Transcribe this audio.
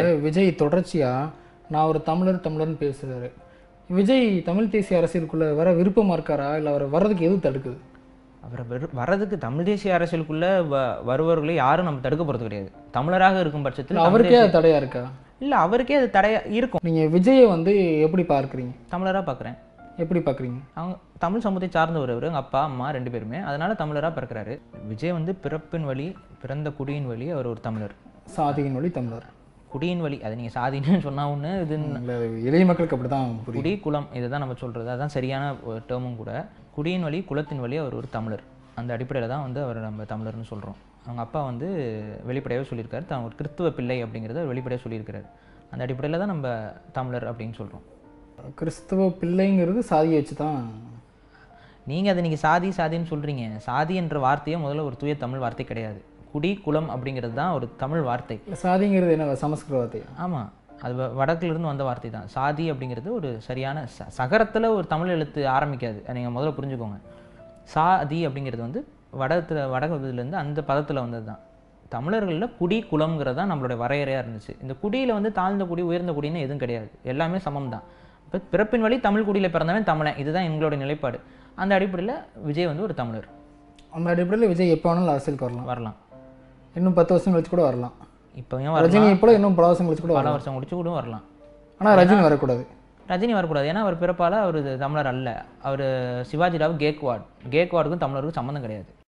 விஜய் தொடர்ச்சியா நான் ஒரு தமிழர் தமிழர்னு பேசுறாரு விஜய் தமிழ் தேசிய அரசியலுக்குள்ள வர விருப்பமா இருக்காரா இல்லை அவர் வர்றதுக்கு எது தடுக்குது அவரை வெறு- வர்றதுக்கு தமிழ் தேசிய அரசியலுக்குள்ள வ வருபவர்களை யாரும் நம்ம தடுக்க போறது கிடையாது தமிழராக இருக்கும் பட்சத்தில் இல்ல தமிழ் அவருக்கே தேசிய- அது தடையா இருக்கா இல்ல அவருக்கே அது தடையா இருக்கும் நீங்க விஜயை வந்து எப்படி பார்க்குறீங்க தமிழரா பார்க்குறேன் எப்படி பார்க்குறீங்க அவங்க தமிழ் சமூகத்தை சார்ந்தவர் அவர் எங்கள் அப்பா அம்மா ரெண்டு பேருமே அதனால தமிழராக பிறக்கிறாரு விஜய் வந்து பிறப்பின் வழி பிறந்த குடியின் வழி அவர் ஒரு தமிழர் சாதியின் வழி தமிழர் குடியின் வழி அது நீங்கள் சாதின்னு சொன்னா ஒன்று இது இல்ல, எளிய மக்களுக்கு அப்படிதான் புரியும் குடி குலம் இதுதான் நம்ம சொல்கிறது அதுதான் சரியான டேர்மும் கூட குடியின் வழி குலத்தின் வழி அவர் ஒரு தமிழர் அந்த அடிப்படையில் தான் வந்து அவர் நம்ம தமிழர்னு சொல்கிறோம் அவங்க அப்பா வந்து வெளிப்படையாகவே சொல்லியிருக்காரு தான் ஒரு கிறிஸ்துவ பிள்ளை அப்படிங்கிறத அவர் வெளிப்படையாக சொல்லியிருக்காரு அந்த அடிப்படையில் தான் நம்ம தமிழர் அப்படின்னு சொல்கிறோம் கிறிஸ்தவ பிள்ளைங்கிறது சாதியை வச்சு தான் நீங்கள் அதை நீங்கள் சாதி சாதின்னு சொல்கிறீங்க சாதி என்ற வார்த்தையே முதல்ல ஒரு தூய தமிழ் வார்த்தை கிடையாது குடி குலம் அப்படிங்கிறது தான் ஒரு தமிழ் வார்த்தை சாதிங்கிறது என்ன சமஸ்கிருத வார்த்தையா ஆமாம் அது வ- வடக்குலேருந்து வந்த வார்த்தை தான் சாதி அப்படிங்கிறது ஒரு சரியான ச சகரத்தில் ஒரு தமிழ் எழுத்து ஆரம்பிக்காது நீங்கள் முதல்ல புரிஞ்சுக்கோங்க சாதி அப்படிங்கிறது வந்து வடத்தில் வடகுலேருந்து அந்த பதத்தில் வந்தது தான் தமிழர்களில் குடி குலம்ங்கிறது தான் நம்மளுடைய வரையறையாக இருந்துச்சு இந்த குடியில் வந்து தாழ்ந்த குடி உயர்ந்த குடின்னு எதுவும் கிடையாது எல்லாமே சமம் தான் இப்போ பிறப்பின் வழி தமிழ் குடியில் பிறந்தவன் தமிழன் இதுதான் எங்களுடைய நிலைப்பாடு அந்த அடிப்படையில் விஜய் வந்து ஒரு தமிழர் அந்த அடிப்படையில் விஜய் எப்போ வேணாலும் அரசியலுக்கு வரலாம் வரலாம் இன்னும் பத்து வருஷம் கழிச்சு கூட வரலாம் இப்போயும் வரலாம் ரஜினி போல இன்னும் பல வருஷம் கழிச்சு கூட பல வரலாம் வருஷம் முடிச்சு கூட வரலாம் ஆனால் ரஜினி வரக்கூடாது ரஜினி வரக்கூடாது ஏன்னா அவர் பிறப்பால் அவர் தமிழர் அல்ல அவர் சிவாஜிராவ் கேக்வாட் கேக்வாடுக்கும் தமிழருக்கும் சம்மந்தம் கிடையாது